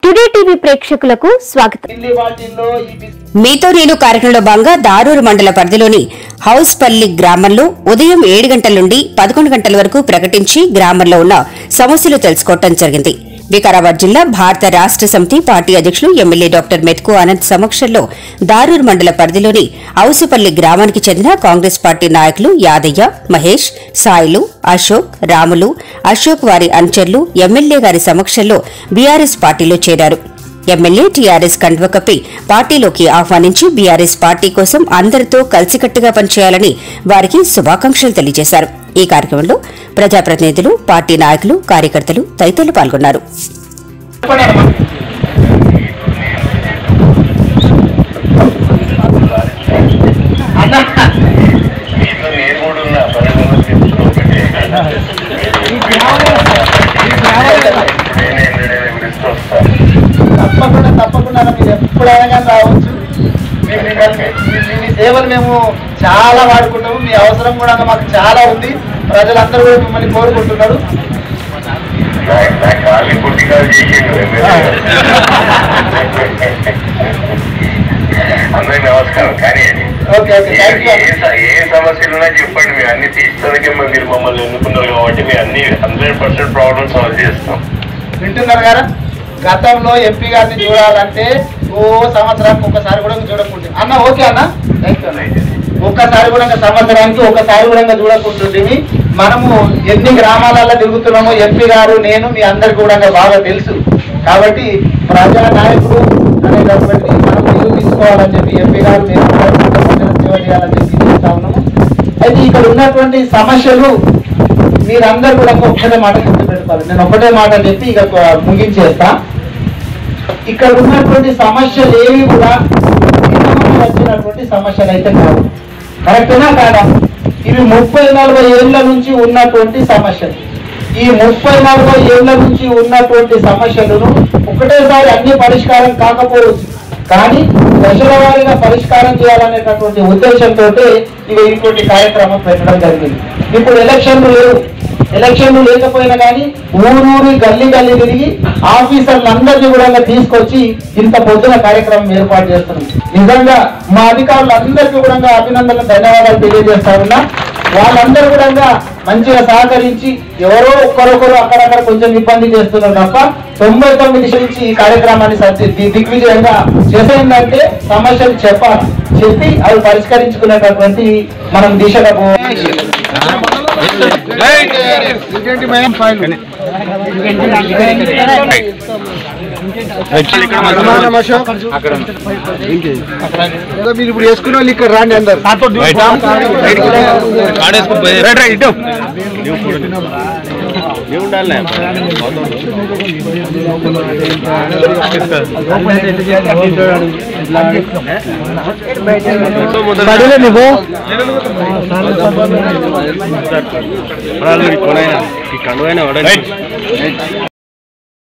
Today TV ప్రేక్షకులకు స్వాగతం ఢిల్లీ వాటిల్లో ఈ బిస్- మీతో నేను కార్యక్రమంలో భాగంగా దారూరు మండల పరిధిలోని హౌస్పల్లి గ్రామంలో ఉదయం ఏడు గంటల నుండి పదకొండు గంటల వరకు ప్రకటించి గ్రామంలో ఉన్న సమస్యలు తెలుసుకోవటం జరిగింది వికారాబాద్ జిల్లా భారత రాష్ట్ర సమితి పార్టీ అధ్యక్షులు ఎమ్మెల్యే డాక్టర్ మెత్కు ఆనంద్ సమక్షంలో దారూరు మండల పరిధిలోని ఔసుపల్లి గ్రామానికి చెందిన కాంగ్రెస్ పార్టీ నాయకులు యాదయ్య మహేష్ సాయిలు అశోక్ రాములు అశోక్ వారి అనుచరులు ఎమ్మెల్యే గారి సమక్షంలో బీఆర్ఎస్ పార్టీలో చేరారు ఎమ్మెల్యే టీఆర్ఎస్ కండువ కప్పి పార్టీలోకి ఆహ్వానించి బీఆర్ఎస్ పార్టీ కోసం అందరితో కలిసికట్టుగా పనిచేయాలని వారికి శుభాకాంక్షలు తెలియజేశారు ఈ కార్యక్రమంలో ప్రజాప్రతినిధులు పార్టీ నాయకులు కార్యకర్తలు తదితరులు పాల్గొన్నారు చెప్పండి అమ్మా. అన్న మీతో నేను కూడా ఉన్నా పదకొండు చెప్తున్నా ఒకటే నేను ఏంటంటే విడిస్తూ వస్తాను తప్పకుండా తప్పకుండా అన్న, మీరు ఎప్పుడైనా కానీ రావచ్చు మీ- మీ- మీ- మీ- మీ సేవలు మేము చాలా వాడుకుంటాము మీ అవసరం కూడా మాకు చాలా ఉంది ప్రజలందరూ కూడా మిమ్మల్ని కోరుకుంటున్నారు నా- నా ఖాళీ పుట్టికాలు చేసిండు ఎమ్మెల్యే గారు. అందరికి నమస్కారం కానీ ఓకే ఓకే థ్యాంక్ యూ ఏ స- ఏ సమస్యలు ఉన్నా చెప్పండి మీరు అన్ని తీసుకోవడానికి మీరు మమ్మల్ని ఎన్నుకున్నారు కాబట్టి మేము అన్ని హండ్రెడ్ పర్సెంట్ ప్రాబ్లమ్ సాల్వ్ చేస్తాం వింటున్నారు కదా గతంలో ఎంపీ గారిని చూడాలంటే ఓ సంవత్సరానికి ఒక్కసారి కూడా చూడకుంటుంది అన్న ఓకే అన్న థ్యాంక్ యూ అన్న ఒక్కసారి కూడా ఇంకా సంవత్సరానికి ఒక్కసారి కూడా ఇంకా చూడకుంటుంది మనము ఎన్ని గ్రామాలలో తిరుగుతున్నామో ఎంపీ గారు నేను మీ అందరికి కూడా ఇంకా బాగా తెలుసు కాబట్టి ప్రజా నాయకుడు అనేటటువంటి మనం నిరూపించుకోవాలని చెప్పి ఎంపీ గారు నేను కూడా ప్రజల సేవ చేయాలని చెప్పి చేస్తా ఉన్నాము అయితే ఇక్కడ ఉన్నటువంటి సమస్యలు మీరందరూ కూడా ఒక్కటే మాట గుర్తుపెట్టుకోవాలి నేను ఒకటే మాట చెప్పి ఇక ముగించేస్తా ఇక్కడ ఉన్నటువంటి సమస్యలు ఏవి కూడా నిజంగా వచ్చినటువంటి సమస్యలు అయితే కావు కరెక్టేనా కాదా ఇవి ముప్పై నలభై ఏళ్ల నుంచి ఉన్నటువంటి సమస్యలు ఈ ముప్పై నలభై ఏళ్ల నుంచి ఉన్నటువంటి సమస్యలను ఒకటేసారి అన్ని పరిష్కారం కాకపోవచ్చు కానీ దశల వారీగా పరిష్కారం చేయాలనేటటువంటి ఉద్దేశంతో ఇవి ఇటువంటి కార్యక్రమం పెట్టడం జరిగింది ఇప్పుడు ఎలక్షన్లు లేవు ఎలక్షన్లు లేకపోయినా కానీ ఊరూరి గల్లీ గల్లీ తిరిగి ఆఫీసర్లందరినీ కూడా తీసుకొచ్చి ఇంత పొద్దున కార్యక్రమం ఏర్పాటు చేస్తున్నాం నిజంగా మా అధికారులందరికీ కూడా అభినందనలు ధన్యవాదాలు తెలియజేస్తా ఉన్నా వాళ్ళందరూ కూడా మంచిగా సహకరించి ఎవరో ఒక్కరొకరు అక్కడక్కడ కొంచెం ఇబ్బంది చేస్తున్నారు తప్ప తొంభై తొమ్మిది నుంచి ఈ కార్యక్రమాన్ని సత్య- ది- దిగ్విజయంగా చేసేందంటే సమస్యలు చెప్పాలి చెప్పి అవి పరిష్కరించుకునేటటువంటి మనం దిశగా పో మీరు ఇప్పుడు వేసుకున్న వాళ్ళు ఇక్కడ రాండి అందరు పడలే నువ్వు ఈ కండువైనా